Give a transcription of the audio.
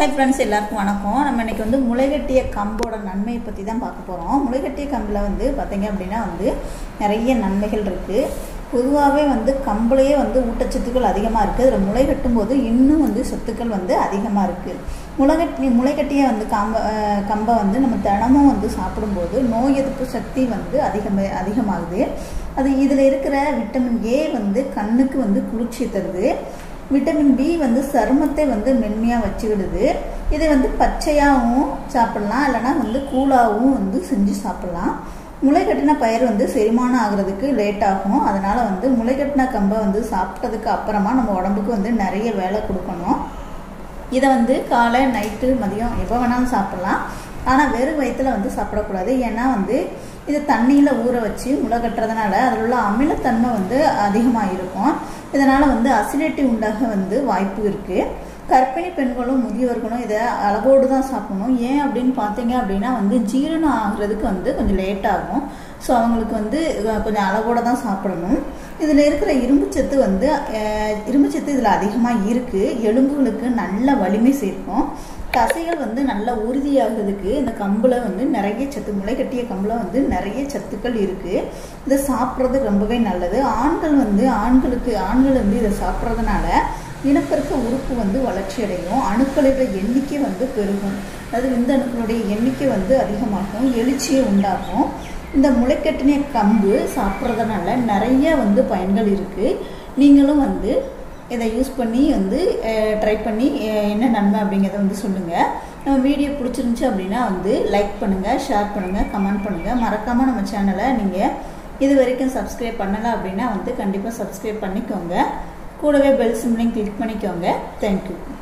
hi friends எல்லாருக்கும் வணக்கம் நம்ம இன்னைக்கு வந்து முளைகட்டிய கம்போட நன்மையை பற்றி தான் பார்க்க போகிறோம் முளைகட்டிய கம்பில் வந்து பார்த்தீங்க அப்படின்னா வந்து நிறைய நன்மைகள் இருக்குது பொதுவாகவே வந்து கம்புலேயே வந்து ஊட்டச்சத்துக்கள் அதிகமாக இருக்குது அதில் முளை கட்டும் போது இன்னும் வந்து சத்துக்கள் வந்து அதிகமாக இருக்குது முளைகட்டி முளைகட்டிய வந்து கம்ப அஹ் கம்பை வந்து நம்ம தினமும் வந்து சாப்பிடும்போது நோய் எதிர்ப்பு சக்தி வந்து அதிகமாக அதிகமாகுது அது இதில் இருக்கிற விட்டமின் ஏ வந்து கண்ணுக்கு வந்து குளிர்ச்சி தருது விட்டமின் பி வந்து சருமத்தை வந்து மென்மையாக வச்சுக்கிடுது இதை வந்து பச்சையாகவும் சாப்பிடலாம் இல்லைனா வந்து கூழாகவும் வந்து செஞ்சு சாப்பிடலாம் முளைக்கட்டின பயிர் வந்து செரிமானம் ஆகுறதுக்கு லேட் ஆகும் அதனால் வந்து முளைக்கட்டின கம்பை வந்து சாப்பிட்டதுக்கு அப்புறமா நம்ம உடம்புக்கு வந்து நிறைய வேலை கொடுக்கணும் இதை வந்து காலை நைட்டு மதியம் எப்போ வேணாலும் சாப்பிடலாம் ஆனால் வெறும் வயிற்றில் வந்து சாப்பிடக்கூடாது ஏன்னா வந்து இது தண்ணியில் ஊற வச்சு முளை கட்டுறதுனால அதில் உள்ள அமிலத்தன்மை வந்து அதிகமாக இருக்கும் இதனால் வந்து அசிடிட்டி உண்டாக வந்து வாய்ப்பு இருக்குது கர்ப்பிணி பெண்களும் முதியவர்களும் இதை அளவோடு தான் சாப்பிடணும் ஏன் அப்படின்னு பார்த்தீங்க அப்படின்னா வந்து ஜீரணம் ஆகுறதுக்கு வந்து கொஞ்சம் லேட் ஆகும் ஸோ அவங்களுக்கு வந்து அஹ், கொஞ்சம் அளவோடு தான் சாப்பிடணும் இதில் இருக்கிற இரும்புச்சத்து வந்து அஹ், இரும்புச்சத்து இதில் அதிகமாக இருக்குது எலும்புகளுக்கு நல்ல வலிமை சேர்க்கும் தசைகள் வந்து நல்லா உறுதியாகிறதுக்கு இந்த கம்பில் வந்து நிறைய சத்து முளை கட்டிய கம்பில் வந்து நிறைய சத்துக்கள் இருக்குது இதை சாப்பிட்றது ரொம்பவே நல்லது ஆண்கள் வந்து ஆண்களுக்கு ஆண்கள் வந்து இதை சாப்பிட்றதுனால இனப்பெருக்க உறுப்பு வந்து வளர்ச்சி அடையும் அணுக்களோட எண்ணிக்கை வந்து பெருகும் அதாவது இந்த அணுக்களுடைய எண்ணிக்கை வந்து அதிகமாகும் எழுச்சியை உண்டாகும் இந்த முளைக்கட்டின கம்பு சாப்பிட்றதுனால நிறைய வந்து பயன்கள் இருக்குது நீங்களும் வந்து இதை யூஸ் பண்ணி வந்து ட்ரை பண்ணி அஹ், என்ன நன்மை அப்படிங்கிறத வந்து சொல்லுங்கள் நம்ம வீடியோ பிடிச்சிருந்துச்சி அப்படின்னா வந்து லைக் பண்ணுங்கள் ஷேர் பண்ணுங்கள் கமெண்ட் பண்ணுங்கள் மறக்காமல் நம்ம சேனலை நீங்கள் இது வரைக்கும் சப்ஸ்கிரைப் பண்ணலை அப்படின்னா வந்து கண்டிப்பாக சப்ஸ்கிரைப் பண்ணிக்கோங்க கூடவே பெல் சிம்லையும் கிளிக் பண்ணிக்கோங்க தேங்க்யூ